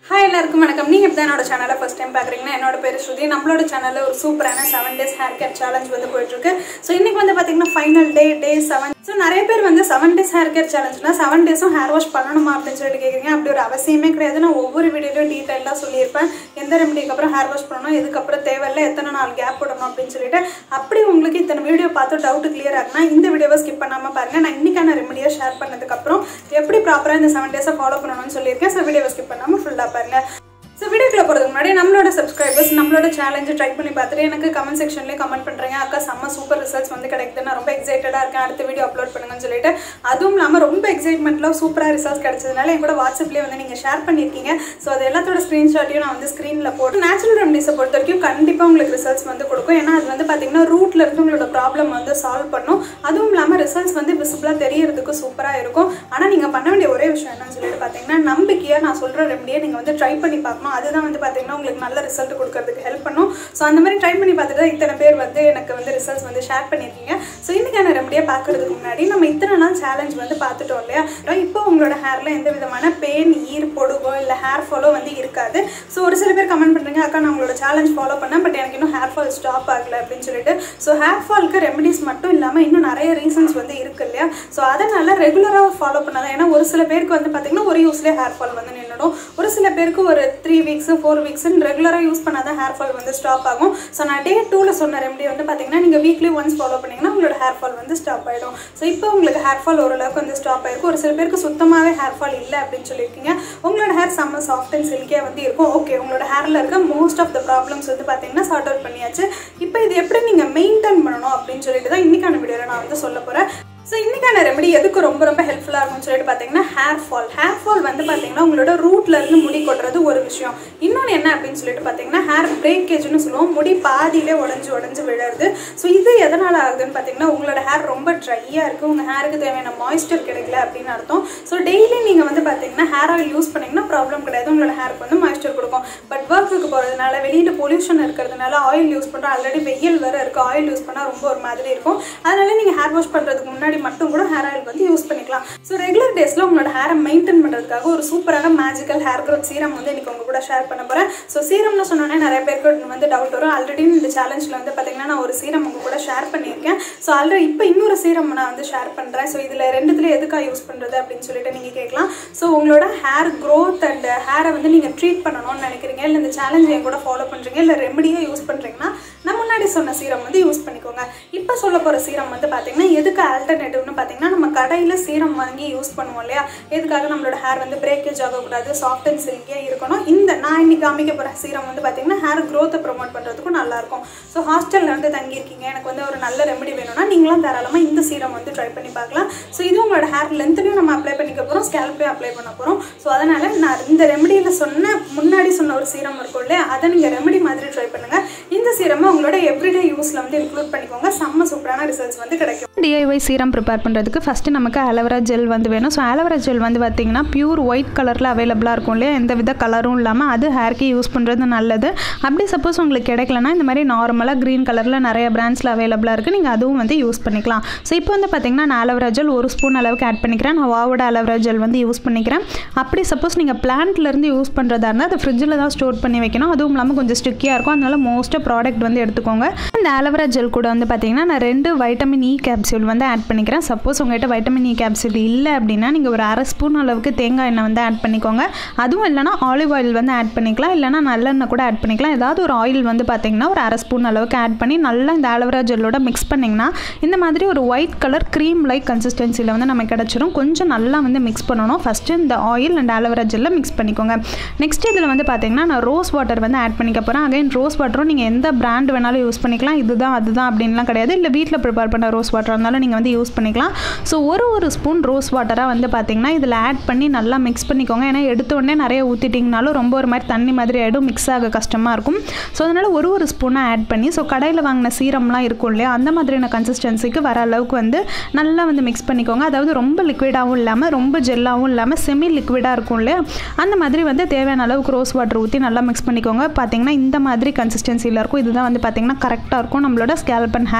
hi எல்லாருக்கும் வணக்கம் நீங்கள் இப்போ என்னோட சேனலை ஃபஸ்ட் டைம் பார்க்குறீங்கன்னா என்னோட பேர் ஸ்ருதி நம்மளோட சேனலில் ஒரு சூப்பரான seven days hair care challenge வந்து போயிட்டுருக்கு ஸோ இன்றைக்கி வந்து பார்த்தீங்கன்னா final day day seven so நிறைய பேர் வந்து செவன் டேஸ் ஹேர் கேர் சேலஞ்ச்னா செவன் டேஸும் ஹேர் வாஷ் பண்ணணுமா அப்படின்னு சொல்லிட்டு கேட்குறீங்க அப்படி ஒரு அவசியமே கிடையாது நான் ஒவ்வொரு வீடியோலையும் டீட்டெயிலாக சொல்லியிருப்பேன் எந்த ரெமடிக்கு அப்புறம் ஹேர் வாஷ் பண்ணணும் இதுக்கப்புறம் தேவையில்லை எத்தனை நாள் கேப் விடணும் அப்படின்னு சொல்லிட்டு அப்படி உங்களுக்கு இத்தனை வீடியோ பார்த்து டவுட் கிளியர் ஆகுனா இந்த வீடியோவை ஸ்கிப் பண்ணாமல் பாருங்கள் நான் இன்னைக்கான ரெமடியை ஷேர் பண்ணதுக்கப்புறம் எப்படி ப்ராப்பராக இந்த செவன் டேஸை ஃபாலோ பண்ணணும்னு சொல்லியிருக்கேன் ஸோ வீடியோவை ஸ்கிப் பண்ணாமல் ஃபுல்லாக பாருங்கள் ஸோ வீடியோக்குள்ள போகிறதுக்கு முன்னாடி நம்மளோட சப்ஸ்கிரைபர்ஸ் நம்மளோட சேலஞ்சை ட்ரை பண்ணி பார்த்துட்டு எனக்கு கமெண்ட் செக்ஷன்லேயே கமெண்ட் பண்ணுறீங்க அக்கா செம்ம சூப்பர் ரிசல்ட்ஸ் வந்து கிடைக்குது நான் ரொம்ப எக்ஸைட்டடாக இருக்கேன் அடுத்த வீடியோ அப்லோட் பண்ணுங்கன்னு சொல்லிட்டு அதுவும் இல்லாமல் ரொம்ப எக்ஸைட்மெண்ட்டில் சூப்பராக ரிசல்ட்ஸ் கிடைச்சதுனால என் கூட வாட்ஸ்அப்லேயே வந்து நீங்கள் ஷேர் பண்ணியிருக்கீங்க ஸோ அது எல்லாத்தோட ஸ்க்ரீன்ஷாட்டையும் நான் வந்து ஸ்க்ரீனில் போட்டு நேச்சுரல் ரெமடிஸை பொறுத்த வரைக்கும் கண்டிப்பாக உங்களுக்கு ரிசல்ட்ஸ் வந்து கொடுக்கும் ஏன்னா அது வந்து பார்த்தீங்கன்னா ரூட்ல இருந்து உங்களோட ப்ராப்ளம் வந்து சால்வ் பண்ணும் அதுவும் இல்லாமல் ரிசல்ட்ஸ் வந்து விசிபிளாக தெரியறதுக்கு சூப்பராக இருக்கும் ஆனால் நீங்கள் பண்ண வேண்டிய ஒரே விஷயம் என்னன்னு சொல்லிட்டு பார்த்தீங்கன்னா நம்பிக்கையாக நான் சொல்கிற ரெமடியை நீங்கள் வந்து ட்ரை பண்ணி பார்க்கணும் அதுதான் வந்து பார்த்தீங்கன்னா உங்களுக்கு நல்ல ரிசல்ட் கொடுக்கறதுக்கு ஹெல்ப் பண்ணும் ஸோ அந்த மாதிரி ட்ரை பண்ணி பார்த்துட்டு தான் இத்தனை பேர் வந்து எனக்கு வந்து ரிசல்ட்ஸ் வந்து ஷேர் பண்ணியிருக்கீங்க ஸோ இன்றைக்கான ரெமடியை பார்க்கறதுக்கு முன்னாடி நம்ம இத்தனை நாள் சேலஞ்ச் வந்து பார்த்துட்டோம் இல்லையா இப்போ உங்களோட ஹேரில் எந்த விதமான பெயின் ஈர் பொடுகோ இல்லை ஹேர் ஃபாலோ வந்து இருக்காது ஸோ ஒரு சில பேர் கமெண்ட் பண்ணுறீங்க அக்கா நான் உங்களோட சேலஞ்ச் ஃபாலோ பண்ணேன் பட் எனக்கு இன்னும் ஹேர் ஃபால் ஸ்டாப் ஆகலை அப்படின்னு சொல்லிட்டு ஸோ ஹேர் ஃபால்க்கு ரெமடிஸ் மட்டும் இல்லாமல் இன்னும் நிறைய ரீசன்ஸ் வந்து இருக்கு இல்லையா ஸோ அதனால் ரெகுலராக ஃபாலோ பண்ணாதான் ஏன்னா ஒரு சில பேருக்கு வந்து பார்த்தீங்கன்னா ஒரு யூஸ்லேயே ஹேர் ஃபால் வந்து நின்றுடும் ஒரு சில பேருக்கு ஒரு த்ரீ வீக்ஸ் ஃபோர் வீக்ஸ்ன்னு ரெகுலராக யூஸ் பண்ணாதான் ஹேர் ஃபால் வந்து ஸ்டாப் ஆகும் ஸோ நான் டே டூவில் சொன்ன ரெமடி வந்து பார்த்தீங்கன்னா நீங்கள் வீக்லி ஒன்ஸ் ஃபாலோ பண்ணீங்கன்னா உங்களோட ஹேர் ஃபால் வந்து ஸ்டாப் ஆகிடும் ஸோ இப்போ உங்களுக்கு ஹேர் ஃபால் ஓரளவுக்கு வந்து ஸ்டாப் ஆயிருக்கும் ஒரு சில பேருக்கு சுத்தமாகவே ஹேர் ஃபால் இல்லை அப்படின்னு சொல்லியிருக்கீங்க உங்களோட ஹேர் செம்ம சாஃப்ட் அண்ட் சில்கியாக வந்து இருக்கும் ஓகே உங்களோட ஹேரில் இருக்க மோஸ்ட் ஆஃப் த ப்ராப்ளம்ஸ் வந்து பார்த்தீங்கன்னா சார்ட் அவுட் பண்ணியாச்சு இப்போ இது எப்படி நீங்கள் மெயின்டைன் பண்ணணும் அப்படின்னு சொல்லிட்டு தான் இன்றைக்கான வீடியோவில் நான் வந்து சொல்ல போகிறேன் ஸோ இன்றைக்கான ரெமடி எதுக்கு ரொம்ப ரொம்ப ஹெல்ப்ஃபுல்லாக இருக்கும்னு சொல்லிட்டு பார்த்தீங்கன்னா ஹேர் ஃபால் ஹேர் ஃபால் வந்து பார்த்தீங்கன்னா உங்களோட ரூட்ல இருந்து முடி கொட்டுறது ஒரு விஷயம் இன்னொன்று என்ன அப்படின்னு சொல்லிட்டு பார்த்தீங்கன்னா ஹேர் பிரேக்கேஜ்னு சொல்லுவோம் முடி பாதியிலே உடஞ்சி உடஞ்சி விழுறது ஸோ இது எதனால் ஆகுதுன்னு பார்த்தீங்கன்னா உங்களோட ஹேர் ரொம்ப ட்ரையாக இருக்குது உங்கள் ஹேருக்கு தேவையான மாய்ஸ்டர் கிடைக்கல அப்படின்னு அர்த்தம் ஸோ டெய்லி நீங்கள் வந்து பார்த்தீங்கன்னா ஹேர் ஆயில் யூஸ் பண்ணிங்கன்னா ப்ராப்ளம் கிடையாது உங்களோட ஹேருக்கு வந்து மாய்ஸ்டர் கொடுக்கும் பட் ஒர்க்குக்கு போகிறதுனால வெளியில் பொல்யூஷன் இருக்கிறதுனால ஆயில் யூஸ் பண்ணுறோம் ஆல்ரெடி வெயில் வேறு இருக்குது ஆயில் யூஸ் பண்ணால் ரொம்ப ஒரு மாதிரி இருக்கும் அதனால நீங்கள் ஹேர் வாஷ் பண்ணுறதுக்கு முன்னாடி மட்டும் கூட ஹேர் ஆயில் வந்து யூஸ் பண்ணிக்கலாம் ஸோ ரெகுலர் டேஸில் உங்களோட ஹேரை மெயின்டைன் பண்ணுறதுக்காக ஒரு சூப்பரான மேஜிக்கல் ஹேர் க்ரோத் சீரம் வந்து இன்றைக்கி உங்க கூட ஷேர் பண்ண போகிறேன் ஸோ சீரம்னு சொன்னோன்னே நிறைய பேருக்கு வந்து டவுட் வரும் ஆல்ரெடி இந்த சேலஞ்சில் வந்து பார்த்தீங்கன்னா நான் ஒரு சீரம் உங்க கூட ஷேர் பண்ணியிருக்கேன் ஸோ ஆல்ரெடி இப்போ இன்னொரு சீரம் நான் வந்து ஷேர் பண்ணுறேன் ஸோ இதில் ரெண்டுத்துல எதுக்காக யூஸ் பண்ணுறது அப்படின்னு சொல்லிட்டு நீங்கள் கேட்கலாம் ஸோ உங்களோட ஹேர் க்ரோத் அண்ட் ஹேரை வந்து நீங்கள் ட்ரீட் பண்ணணும்னு நினைக்கிறீங்க இல்லை இந்த சேலஞ்சை என் கூட ஃபாலோ பண்ணுறீங்க இல்லை ரெமடியாக யூஸ் பண்ணுறீங்கன்னா நான் முன்னாடி சொன்ன சீரம் வந்து யூஸ் பண்ணிக்கோங்க இப்போ சொல்ல போகிற சீரம் வந்து பார்த்தீங்கன்னா எதுக்கு ஆல்டர்னேட்டிவ்னு பார்த்தீங்கன்னா நம்ம கடையில் சீரம் வாங்கி யூஸ் பண்ணுவோம் இல்லையா எதுக்காக நம்மளோட ஹேர் வந்து பிரேக்கேஜ் ஆகக்கூடாது சாஃப்ட் அண்ட் சில்கியாக இருக்கணும் இந்த நான் இன்னைக்கு காமிக்க போகிற சீரம் வந்து பார்த்தீங்கன்னா ஹேர் க்ரோத்தை ப்ரொமோட் பண்ணுறதுக்கும் நல்லாயிருக்கும் ஸோ ஹாஸ்டலில் வந்து தங்கியிருக்கீங்க எனக்கு வந்து ஒரு நல்ல ரெமெடி வேணும்னா நீங்களும் தாராளமாக இந்த சீரம் வந்து ட்ரை பண்ணி பார்க்கலாம் ஸோ இது உங்களோட ஹேர் லென்த்லையும் நம்ம அப்ளை பண்ணிக்க போகிறோம் ஸ்கேல்ப்லேயும் அப்ளை பண்ண போகிறோம் ஸோ அதனால் நான் இந்த ரெமெடியில் சொன்ன முன்னாடி சொன்ன ஒரு சீரம் இருக்கும் இல்லையா அதை நீங்கள் ரெமெடி மாதிரி ட்ரை பண்ணுங்கள் இந்த சீரமை உங்களோட எவ்ரிடே யூஸில் வந்து இன்க்ளூட் பண்ணிக்கோங்க செம்ம சூப்பரான ரிசல்ட்ஸ் வந்து கிடைக்கும் டிஐஒய் சீரம் ப்ரிப்பேர் பண்ணுறதுக்கு ஃபஸ்ட்டு நமக்கு அலோவேரா ஜெல் வந்து வேணும் ஸோ அலோவேரா ஜெல் வந்து பார்த்திங்கன்னா பியூர் ஒயிட் கலரில் அவைலபிளாக இருக்கும் இல்லையா எந்த வித கலரும் இல்லாமல் அது ஹேர்க்கு யூஸ் பண்ணுறது நல்லது அப்படி சப்போஸ் உங்களுக்கு கிடைக்கலனா இந்த மாதிரி நார்மலாக க்ரீன் கலரில் நிறைய பிராண்ட்ஸில் அவைலபிளாக இருக்குது நீங்கள் அதுவும் வந்து யூஸ் பண்ணிக்கலாம் ஸோ இப்போ வந்து பார்த்திங்கன்னா நான் அலோவேரா ஜெல் ஒரு ஸ்பூன் அளவுக்கு ஆட் பண்ணிக்கிறேன் நான் வாவோட அலோவேரா ஜெல் வந்து யூஸ் பண்ணிக்கிறேன் அப்படி சப்போஸ் நீங்கள் பிளான்ட்லேருந்து யூஸ் பண்ணுறதா இருந்தால் அதை ஃப்ரிட்ஜில் தான் ஸ்டோர் பண்ணி வைக்கணும் அதுவும் இல்லாமல் கொஞ்சம் ஸ்டிக்கியாக இருக்கும் அதனால மோஸ்ட்டாக ப்ராடக்ட் வந்து எடுத்துக்கோங்க இந்த அலோவேரா ஜெல் கூட வந்து பார்த்திங்கன்னா நான் ரெண்டு வைட்டமின் இ கேப்சூல் வந்து ஆட் பண்ணிக்கிறேன் சப்போஸ் உங்கள்கிட்ட வைட்டமின் இ கேப்சூல் இல்லை அப்படின்னா நீங்கள் ஒரு அரை ஸ்பூன் அளவுக்கு தேங்காய் எண்ணெய் வந்து ஆட் பண்ணிக்கோங்க அதுவும் இல்லைனா ஆலிவ் ஆயில் வந்து ஆட் பண்ணிக்கலாம் இல்லைனா நல்லெண்ணெய் கூட ஆட் பண்ணிக்கலாம் ஏதாவது ஒரு ஆயில் வந்து பார்த்திங்கன்னா ஒரு அரை ஸ்பூன் அளவுக்கு ஆட் பண்ணி நல்லா இந்த அலோவேரா ஜெல்லோட மிக்ஸ் பண்ணிங்கன்னா இந்த மாதிரி ஒரு ஒயிட் கலர் க்ரீம் லைக் கன்சிஸ்டன்சியில் வந்து நமக்கு கிடச்சிரும் கொஞ்சம் நல்லா வந்து மிக்ஸ் பண்ணணும் ஃபஸ்ட்டு இந்த ஆயில் அண்ட் அலோவேரா ஜெல்லை மிக்ஸ் பண்ணிக்கோங்க நெக்ஸ்ட் இதில் வந்து பார்த்திங்கன்னா நான் ரோஸ் வாட்டர் வந்து ஆட் பண்ணிக்க போகிறேன் அகைன் ரோஸ் வாட்டரும் நீங்கள் எந்த பிராண்ட் வேணாலும் யூஸ் பண்ணிக்கலாம் இதுதான் அதுதான் அப்படின்லாம் கிடையாது இல்லை வீட்டில் ப்ரிப்பேர் பண்ண ரோஸ் வாட்டர் இருந்தாலும் நீங்கள் வந்து யூஸ் பண்ணிக்கலாம் ஸோ ஒரு ஒரு ஸ்பூன் ரோஸ் வாட்டராக வந்து பார்த்திங்கன்னா இதில் ஆட் பண்ணி நல்லா மிக்ஸ் பண்ணிக்கோங்க ஏன்னா எடுத்த உடனே நிறைய ஊற்றிட்டிங்கனாலும் ரொம்ப ஒரு மாதிரி தண்ணி மாதிரி ஆகிடும் மிக்ஸ் ஆக கஷ்டமாக இருக்கும் ஸோ அதனால் ஒரு ஒரு ஸ்பூனாக ஆட் பண்ணி ஸோ கடையில் வாங்கின சீரம்லாம் இருக்கும் இல்லையா அந்த மாதிரியான கன்சிஸ்டன்சிக்கு வர அளவுக்கு வந்து நல்லா வந்து மிக்ஸ் பண்ணிக்கோங்க அதாவது ரொம்ப லிக்விடாகவும் இல்லாமல் ரொம்ப ஜெல்லாகவும் இல்லாமல் செமி லிக்விடாக இருக்கும் இல்லையா அந்த மாதிரி வந்து தேவையான அளவுக்கு ரோஸ் வாட்டர் ஊற்றி நல்லா மிக்ஸ் பண்ணிக்கோங்க பார்த்தீங்கன்னா இந்த மாதிரி கன்சிஸ்டன்சியில் இருக்கும் இதுதான் வந்து பார்த்திங்கன்னா கரெக்டாக இருக்கும் நம்மளோட ஸ்கேல்ப் அண்ட் ஹேர்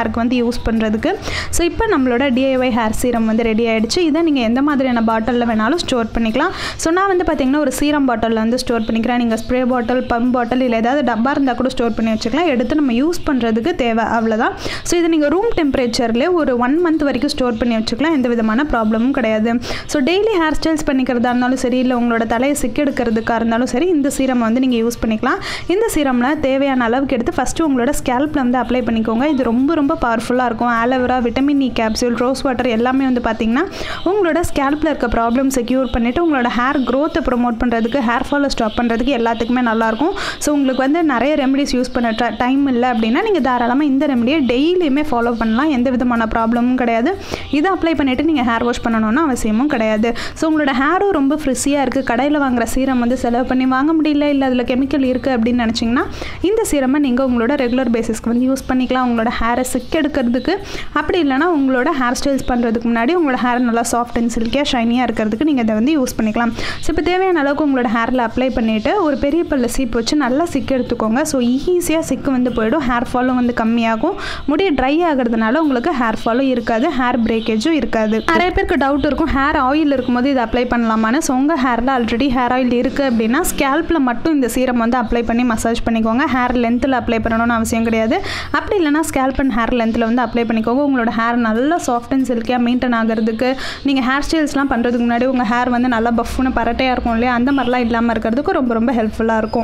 ஹேருக்கு வந்து யூஸ் பண்ணுறதுக்கு ஸோ இப்போ நம்மளோட டிஐஒய் ஹேர் சீரம் வந்து ரெடி ஆகிடுச்சு இதை நீங்கள் எந்த மாதிரியான பாட்டிலில் வேணாலும் ஸ்டோர் பண்ணிக்கலாம் ஸோ நான் வந்து பார்த்திங்கன்னா ஒரு சீரம் பாட்டிலில் வந்து ஸ்டோர் பண்ணிக்கிறேன் நீங்கள் ஸ்ப்ரே பாட்டில் பம்ப் பாட்டில் இல்லை ஏதாவது டப்பா இருந்தால் கூட ஸ்டோர் பண்ணி வச்சுக்கலாம் எடுத்து நம்ம யூஸ் பண்ணுறதுக்கு தேவை அவ்வளோதான் ஸோ இது நீங்கள் ரூம் டெம்பரேச்சர்லேயே ஒரு ஒன் மந்த் வரைக்கும் ஸ்டோர் பண்ணி வச்சுக்கலாம் எந்த விதமான ப்ராப்ளமும் கிடையாது ஸோ டெய்லி ஹேர் ஸ்டைல்ஸ் பண்ணிக்கிறதா இருந்தாலும் சரி இல்லை உங்களோட தலையை சிக்கெடுக்கிறதுக்காக இருந்தாலும் சரி இந்த சீரம் வந்து நீங்கள் யூஸ் பண்ணிக்கலாம் இந்த சீரமில் தேவையான அளவுக்கு எடுத்து ஃபஸ்ட்டு உங்களோட ஸ்கேல்பில் வந்து அப்ளை பண்ணிக்கோங்க இது ரொம்ப ரொம்ப பவர்ஃபுல்லாக இருக்கும் aloe vera vitamin E capsule rose water எல்லாமே வந்து பார்த்திங்கன்னா உங்களோட ஸ்கேல்பில் இருக்க ப்ராப்ளம் செக்யூர் பண்ணிவிட்டு உங்களோட ஹேர் க்ரோத்தை ப்ரொமோட் பண்ணுறதுக்கு ஹேர் ஃபாலை ஸ்டாப் பண்ணுறதுக்கு எல்லாத்துக்குமே நல்லாயிருக்கும் ஸோ உங்களுக்கு வந்து நிறைய ரெமடிஸ் யூஸ் பண்ண டைம் இல்லை அப்படின்னா நீங்கள் தாராளமாக இந்த ரெமடியை டெய்லியுமே ஃபாலோ பண்ணலாம் எந்த விதமான ப்ராப்ளமும் கிடையாது இதை அப்ளை பண்ணிவிட்டு நீங்கள் ஹேர் வாஷ் பண்ணணும்னு அவசியமும் கிடையாது ஸோ உங்களோட ஹேரும் ரொம்ப ஃப்ரிஸியாக இருக்குது கடையில் வாங்குற சீரம் வந்து செலவு பண்ணி வாங்க முடியல இல்லை அதில் கெமிக்கல் இருக்குது அப்படின்னு நினச்சிங்கன்னா இந்த சீரமை நீங்கள் உங்களோட ரெகுலர் பேசிஸ்க்கு வந்து யூஸ் பண்ணிக்கலாம் உங்களோட ஹேரை சிக் எடுக்கிறதுக்கு அப்படி இல்லைனா உங்களோட ஹேர் ஸ்டைல்ஸ் பண்ணுறதுக்கு முன்னாடி உங்களோட ஹேர் நல்லா சாஃப்ட் அண்ட் சில்கியாக ஷைனியாக இருக்கிறதுக்கு நீங்கள் இதை வந்து யூஸ் பண்ணிக்கலாம் ஸோ இப்போ தேவையான அளவுக்கு உங்களோட ஹேரில் அப்ளை பண்ணிவிட்டு ஒரு பெரிய பல்ல சீப் வச்சு நல்லா சிக்கு எடுத்துக்கோங்க ஸோ ஈஸியாக சிக்கு வந்து போயிடும் ஹேர் ஃபாலும் வந்து கம்மியாகும் முடி ட்ரை ஆகிறதுனால உங்களுக்கு ஹேர் ஃபாலும் இருக்காது ஹேர் பிரேக்கேஜும் இருக்காது நிறைய பேருக்கு டவுட் இருக்கும் ஹேர் ஆயில் இருக்கும்போது இதை அப்ளை பண்ணலாமான்னு ஸோ உங்கள் ஹேரில் ஆல்ரெடி ஹேர் ஆயில் இருக்குது அப்படின்னா ஸ்கேல்பில் மட்டும் இந்த சீரம் வந்து அப்ளை பண்ணி மசாஜ் பண்ணிக்கோங்க ஹேர் லென்த்தில் அப்ளை பண்ணணும்னு அவசியம் கிடையாது அப்படி இல்லைனா ஸ்கேல்ப் அண்ட் ஹேர் லென்த்தில் வந்து அப்ளை பண்ணிக்கோங்க உங்களோட ஹேர் நல்லா சாஃப்ட் அண்ட் சில்கியாக மெயின்டைன் ஆகிறதுக்கு நீங்கள் ஹேர் ஸ்டைல்ஸ்லாம் பண்ணுறதுக்கு முன்னாடி உங்கள் ஹேர் வந்து நல்லா பஃப்னு பரட்டையாக இருக்கும் இல்லையா அந்த மாதிரிலாம் இல்லாமல் இருக்கிறதுக்கு ரொம்ப ரொம்ப ஹெல்ப்ஃபுல்லாக இருக்கும்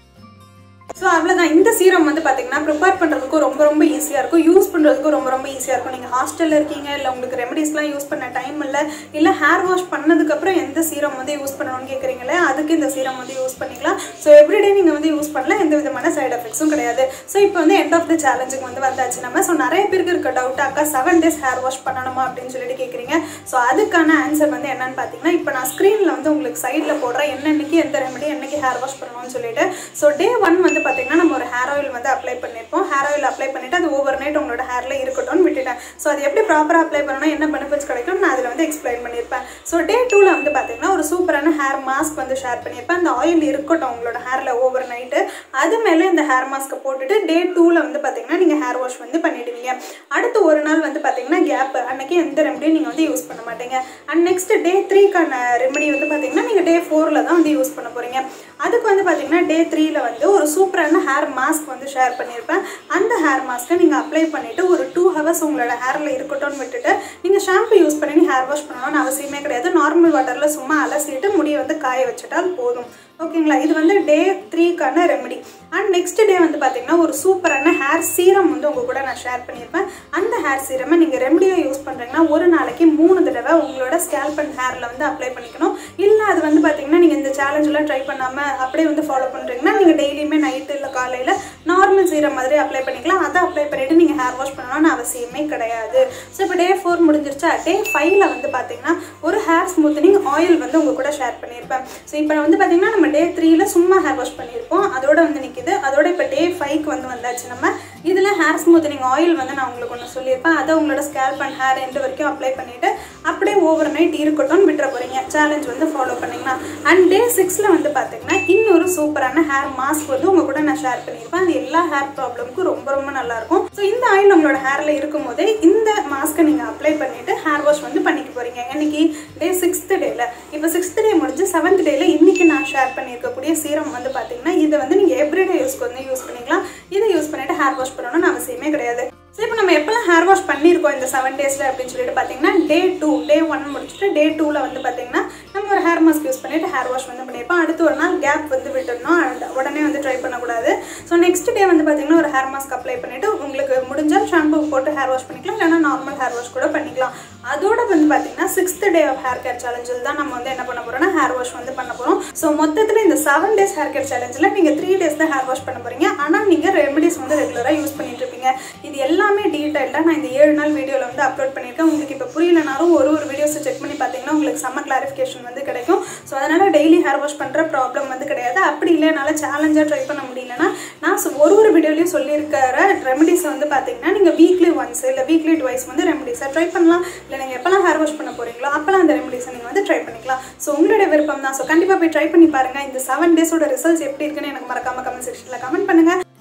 ஸோ அவ்வளோதான் இந்த சீரம் வந்து பார்த்தீங்கன்னா ப்ரிப்பேர் பண்ணுறதுக்கும் ரொம்ப ரொம்ப ஈஸியாக இருக்கும் யூஸ் பண்ணுறதுக்கும் ரொம்ப ரொம்ப ஈஸியாக இருக்கும் நீங்கள் ஹாஸ்டலில் இருக்கீங்க இல்லை உங்களுக்கு ரெமடிஸ்லாம் யூஸ் பண்ண டைம் இல்லை இல்லை ஹேர் வாஷ் பண்ணதுக்கப்புறம் எந்த சீரம் வந்து யூஸ் பண்ணணும்னு கேட்குறீங்களே அதுக்கு இந்த சீரம் வந்து யூஸ் பண்ணிக்கலாம் ஸோ எவ்ரிடே நீங்கள் வந்து யூஸ் பண்ணலாம் எந்த விதமான சைடு எஃபெக்ட்ஸும் கிடையாது ஸோ இப்போ வந்து எண்ட் ஆஃப் த சேலஞ்சுக்கு வந்து வந்தாச்சு நம்ம ஸோ நிறைய பேருக்கு இருக்க டவுட் அக்கா செவன் டேஸ் ஹேர் வாஷ் பண்ணணுமா அப்படின்னு சொல்லிட்டு கேட்குறீங்க ஸோ அதுக்கான ஆன்சர் வந்து என்னன்னு பார்த்தீங்கன்னா இப்போ நான் ஸ்க்ரீனில் வந்து உங்களுக்கு சைடில் போடுறேன் என்னன்னைக்கு எந்த ரெமடி என்னைக்கு ஹேர் வாஷ் பண்ணணும்னு சொல்லிட்டு ஸோ டே ஒன் வந்து பார்த்தீங்கன்னா நம்ம ஒரு ஹேர் ஆயில் வந்து அப்ளை பண்ணியிருப்போம் ஹேர் ஆயில் அப்ளை பண்ணிட்டு அது ஓவர் நைட் உங்களோட ஹேரில் இருக்கட்டும்னு விட்டுட்டேன் ஸோ அது எப்படி ப்ராப்பராக அப்ளை பண்ணணும் என்ன பெனிஃபிட்ஸ் கிடைக்கும் நான் அதில் வந்து எக்ஸ்பிளைன் பண்ணியிருப்பேன் ஸோ டே டூவில் வந்து பார்த்தீங்கன்னா ஒரு சூப்பரான ஹேர் மாஸ்க் வந்து ஷேர் பண்ணியிருப்பேன் அந்த ஆயில் இருக்கட்டும் உங்களோட ஹேரில் ஓவர் நைட்டு அது மேலே இந்த ஹேர் மாஸ்க்கை போட்டுட்டு டே டூவில் வந்து பார்த்தீங்கன்னா நீங்கள் ஹேர் வாஷ் வந்து பண்ணிடுவீங்க அடுத்து ஒரு நாள் வந்து பார்த்தீங்கன்னா கேப் அன்னைக்கு எந்த ரெமடியும் நீங்கள் வந்து யூஸ் பண்ண மாட்டீங்க அண்ட் நெக்ஸ்ட் டே த்ரீக்கான ரெமடி வந்து பார்த்தீங்கன்னா நீங்கள் டே ஃபோரில் தான் வந்து யூஸ் பண்ண போகிறீங்க அதுக்கு வந்து பார்த்தீங்கன்னா டே த்ரீல வந்து ஒரு சூப்பரான ஹேர் மாஸ்க் வந்து ஷேர் பண்ணியிருப்பேன் அந்த ஹேர் மாஸ்க்கை நீங்கள் அப்ளை பண்ணிவிட்டு ஒரு டூ ஹவர்ஸ் உங்களோட ஹேரில் இருக்கட்டும்னு விட்டுட்டு நீங்கள் ஷாம்பு யூஸ் பண்ணி ஹேர் வாஷ் பண்ணணும்னு அவசியமே கிடையாது நார்மல் வாட்டரில் சும்மா அலசிட்டு முடியை வந்து காய வச்சுட்டால் போதும் ஓகேங்களா இது வந்து டே த்ரீக்கான ரெமெடி அண்ட் நெக்ஸ்ட் டே வந்து பார்த்தீங்கன்னா ஒரு சூப்பரான ஹேர் சீரம் வந்து உங்கள் கூட நான் ஷேர் பண்ணியிருப்பேன் அந்த ஹேர் சீரமை நீங்கள் ரெமடியாக யூஸ் பண்ணுறீங்கன்னா ஒரு நாளைக்கு மூணு தடவை உங்களோட ஸ்கேல்ப் அண்ட் ஹேரில் வந்து அப்ளை பண்ணிக்கணும் இல்லை அது வந்து பார்த்தீங்கன்னா நீங்கள் இந்த சேலஞ்செலாம் ட்ரை பண்ணாமல் அப்படியே வந்து ஃபாலோ பண்ணுறீங்கன்னா நீங்கள் டெய்லியுமே நைட்டு இல்லை காலையில் நார்மல் சீரம் மாதிரி அப்ளை பண்ணிக்கலாம் அதை அப்ளை பண்ணிவிட்டு நீங்கள் ஹேர் வாஷ் பண்ணணும்னு அவசியமே கிடையாது ஸோ இப்போ டே ஃபோர் முடிஞ்சிருச்சா டே ஃபைவ்ல வந்து பார்த்தீங்கன்னா ஒரு ஹேர் ஸ்மூத்தனிங் ஆயில் வந்து உங்கள் கூட ஷேர் பண்ணியிருப்பேன் ஸோ இப்போ வந்து பார்த்தீங்கன்னா நம்ம டே த்ரீல சும்மா ஹேர் வாஷ் பண்ணியிருப்போம் அதோட வந்து நிற்கிது அதோட இப்போ டே ஃபைவ்க்கு வந்து வந்தாச்சு நம்ம இதில் ஹேர் ஸ்மூத்தனிங் ஆயில் வந்து நான் உங்களுக்கு ஒன்று சொல்லியிருப்பேன் அதை உங்களோட ஸ்கேல்ப் அண்ட் ஹேர் எண்டு வரைக்கும் அப்ளை பண்ணிவிட்டு அப்படியே ஓவர் நைட் இருக்கட்டும்னு விட்டுற போகிறீங்க சேலஞ்ச் வந்து ஃபாலோ பண்ணிங்கன்னா அண்ட் டே சிக்ஸில் வந்து பார்த்தீங்கன்னா இன்னொரு சூப்பரான ஹேர் மாஸ்க் வந்து உங்கள் கூட நான் ஷேர் பண்ணியிருப்பேன் அது எல்லா ஹேர் ப்ராப்ளமுக்கும் ரொம்ப ரொம்ப நல்லாயிருக்கும் ஸோ இந்த ஆயில் உங்களோட ஹேரில் இருக்கும் போதே இந்த மாஸ்க்கை நீங்கள் அப்ளை பண்ணிவிட்டு ஹேர் வாஷ் வந்து பண்ணிக்க போகிறீங்க இன்னைக்கு டே சிக்ஸ்த் டேல இப்போ சிக்ஸ்த் டே முடிஞ்சு செவன்த் டேல இன்னைக்கு நான் ஷேர் பண்ணியிருக்கக்கூடிய சீரம் வந்து பார்த்தீங்கன்னா இதை வந்து நீங்கள் எவ்ரிடே யூஸ்க்கு வந்து யூஸ் பண்ணிக்கலாம் இதை யூஸ் பண்ணிட்டு ஹேர் வாஷ் பண்ணணும்னு அவசியமே கிடையாது ஸோ இப்போ நம்ம எப்போல்லாம் ஹேர் வாஷ் பண்ணியிருக்கோம் இந்த செவன் டேஸில் அப்படின்னு சொல்லிட்டு பார்த்தீங்கன்னா டே டூ டே ஒன் முடிச்சுட்டு டே டூவில் வந்து பார்த்தீங்கன்னா நம்ம ஒரு ஹேர் மாஸ்க் யூஸ் பண்ணிட்டு ஹேர் வாஷ் வந்து பண்ணியிருப்போம் அடுத்து ஒரு நாள் கேப் வந்து விட்டுடணும் and உடனே வந்து ட்ரை பண்ணக்கூடாது ஸோ நெக்ஸ்ட் டே வந்து பார்த்தீங்கன்னா ஒரு ஹேர் மாஸ்க் அப்ளை பண்ணிவிட்டு உங்களுக்கு முடிஞ்சால் ஷாம்பு போட்டு ஹேர் வாஷ் பண்ணிக்கலாம் இல்லைனா நார்மல் ஹேர் வாஷ் கூட பண்ணிக்கலாம் அதோட வந்து பார்த்தீங்கன்னா sixth day of hair care சேலஞ்சில் தான் நம்ம வந்து என்ன பண்ண போகிறோம்னா ஹேர் வாஷ் வந்து பண்ண போகிறோம் ஸோ மொத்தத்தில் இந்த செவன் டேஸ் ஹேர் கேர் சேலஞ்சில் நீங்கள் த்ரீ டேஸ் தான் ஹேர் வாஷ் பண்ண போகிறீங்க ஆனால் நீங்கள் ரெமடிஸ் வந்து ரெகுலராக யூஸ் பண்ணிட்டு இருப்பீங்க இது எல்லாமே டீட்டெயில்டாக நான் இந்த ஏழு நாள் வீடியோவில் வந்து அப்லோட் பண்ணியிருக்கேன் உங்களுக்கு இப்போ புரியலனாலும் ஒரு ஒரு வீடியோஸை செக் பண்ணி பார்த்தீங்கன்னா உங்களுக்கு செம்ம கிளாரிஃபிகேஷன் வந்து கிடைக்கும் ஸோ அதனால் டெய்லி ஹேர் வாஷ் பண்ணுற ப்ராப்ளம் வந்து கிடையாது அப்படி இல்லை என்னால் சேலஞ்சாக ட்ரை பண்ண முடியலன்னா நான் சொ- ஒரு ஒரு வீடியோலையும் சொல்லியிருக்கிற ரெமடிஸை வந்து பார்த்தீங்கன்னா நீங்கள் வீக்லி ஒன்ஸ் இல்லை வீக்லி டுவைஸ் வந்து ரெமடிஸை ட்ரை பண்ணலாம் இல்லை நீங்கள் எப்போல்லாம் ஹேர் வாஷ் பண்ண போகிறீங்களோ அப்போல்லாம் அந்த ரெமடிஸை நீங்கள் வந்து ட்ரை பண்ணிக்கலாம் ஸோ உங்களுடைய விருப்பம் தான் ஸோ கண்டிப்பாக போய் ட்ரை பண்ணி பாருங்கள் இந்த செவன் டேஸோட ரிசல்ட்ஸ் எப்படி இருக்குன்னு எனக்கு மறக்காம கமெண்ட் செக்ஷனில் கமெண்ட் பண்ணுங்கள்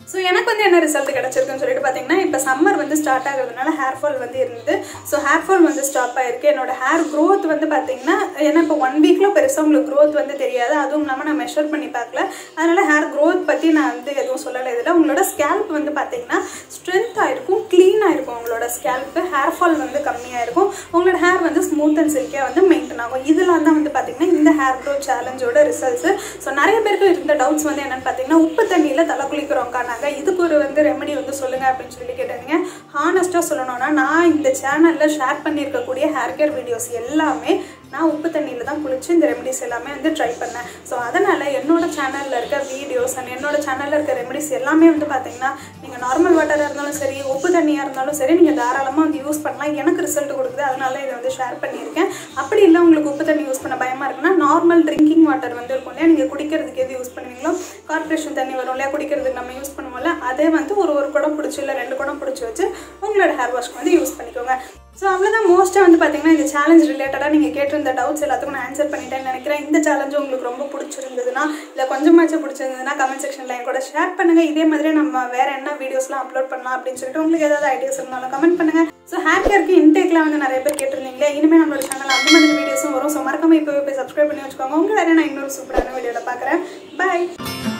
ஸோ எனக்கு வந்து என்ன ரிசல்ட் கிடச்சிருக்குன்னு சொல்லிட்டு பார்த்தீங்கன்னா இப்போ சம்மர் வந்து ஸ்டார்ட் ஆகுறதுனால ஹேர் ஃபால் வந்து இருந்தது ஸோ ஹேர் ஃபால் வந்து ஸ்டாப் ஆயிருக்கு என்னோட ஹேர் க்ரோத் வந்து பார்த்தீங்கன்னா ஏன்னா இப்போ ஒன் வீக்கில் பெருசாக உங்களுக்கு க்ரோத் வந்து தெரியாது அதுவும் இல்லாமல் நான் மெஷர் பண்ணி பார்க்கல அதனால் ஹேர் க்ரோத் பற்றி நான் வந்து எதுவும் சொல்லலை இதில் உங்களோட ஸ்கேல்ப் வந்து பார்த்தீங்கன்னா ஸ்ட்ரென்த்தாக இருக்கும் க்ளீனாக இருக்கும் உங்களோட ஸ்கேல்ப்பு ஹேர் ஃபால் வந்து கம்மியாக இருக்கும் உங்களோட ஹேர் வந்து ஸ்மூத் அண்ட் சில்கியாக வந்து மெயின்டைன் ஆகும் இதெல்லாம் தான் வந்து பார்த்தீங்கன்னா இந்த ஹேர் க்ரோத் சேலஞ்சோட ரிசல்ட்ஸு ஸோ நிறைய பேருக்கு இருந்த டவுட்ஸ் வந்து என்னென்னு பார்த்தீங்கன்னா உப்பு தண்ணியில் தலை குளிக்கிறோம்க்கா நாங்கள் இதுக்கு ஒரு வந்து ரெமெடி வந்து சொல்லுங்கள் அப்படின்னு சொல்லி கேட்டிருந்தீங்க ஹானஸ்ட்டாக சொல்லணும்னா நான் இந்த சேனலில் ஷேர் பண்ணியிருக்கக்கூடிய ஹேர் கேர் வீடியோஸ் எல்லாமே நான் உப்பு தண்ணியில் தான் குளிச்சு இந்த ரெமெடிஸ் எல்லாமே வந்து ட்ரை பண்ணேன் ஸோ அதனால் என்னோட சேனலில் இருக்க வீடியோஸ் அண்ட் என்னோட சேனலில் இருக்க ரெமெடிஸ் எல்லாமே வந்து பார்த்தீங்கன்னா நீங்கள் நார்மல் வாட்டராக இருந்தாலும் சரி உப்பு தண்ணியாக இருந்தாலும் சரி நீங்கள் தாராளமாக வந்து யூஸ் பண்ணலாம் எனக்கு ரிசல்ட் கொடுக்குது அதனால இதை வந்து ஷேர் பண்ணியிருக்கேன் அப்படி இல்லை உங்களுக்கு உப்பு தண்ணி யூஸ் பண்ண பயமாக இருக்குன்னா நார்மல் ட்ரிங்கிங் வாட்டர் வந்து இருக்கும் இல்லையா நீங்கள் குடிக்கிறதுக்கு எது யூஸ் பண்ணுவீங்களோ கார்பரேஷன் தண்ணி வரும் இல்லையா குடிக்கிறதுக்கு நம்ம யூஸ் பண்ணுவோம்ல அதே வந்து ஒரு ஒரு குடம் பிடிச்சி இல்லை ரெண்டு குடம் பிடிச்சி வச்சு உங்களோட ஹேர் வாஷ்க்கு வந்து யூஸ் பண்ணிக்கோங்க ஸோ அவ்வளோதான் மோஸ்ட்டாக வந்து பார்த்தீங்கன்னா இந்த சேலஞ்ச் ரிலேட்டடாக நீங்கள் கேட்டிருந்த டவுட்ஸ் எல்லாத்துக்கும் நான் ஆன்சர் பண்ணிட்டேன்னு நினைக்கிறேன் இந்த சேலஞ்சு உங்களுக்கு ரொம்ப பிடிச்சிருந்ததுன்னா இல்லை கொஞ்சமாச்சும் பிடிச்சிருந்ததுன்னா கமெண்ட் செக்ஷனில் என் கூட ஷேர் பண்ணுங்கள் இதே மாதிரி நம்ம வேறு என்ன வீடியோஸ்லாம் அப்லோட் பண்ணலாம் அப்படின்னு சொல்லிட்டு உங்களுக்கு ஏதாவது ஐடியாஸ் இருந்தாலும் கமெண்ட் பண்ணுங்கள் ஸோ ஹேர் கேருக்கு இன்டேக்லாம் வந்து நிறைய பேர் கேட்டிருந்தீங்களே இனிமேல் நம்மளோட சேனல் அந்த மாதிரி வீடியோஸும் வரும் ஸோ மறக்காம இப்போ போய் சப்ஸ்கிரைப் பண்ணி வச்சுக்கோங்க உங்களை வேறு நான் இன்னொரு சூப்பரான வீடியோவில் பார்க்குறேன் பாய்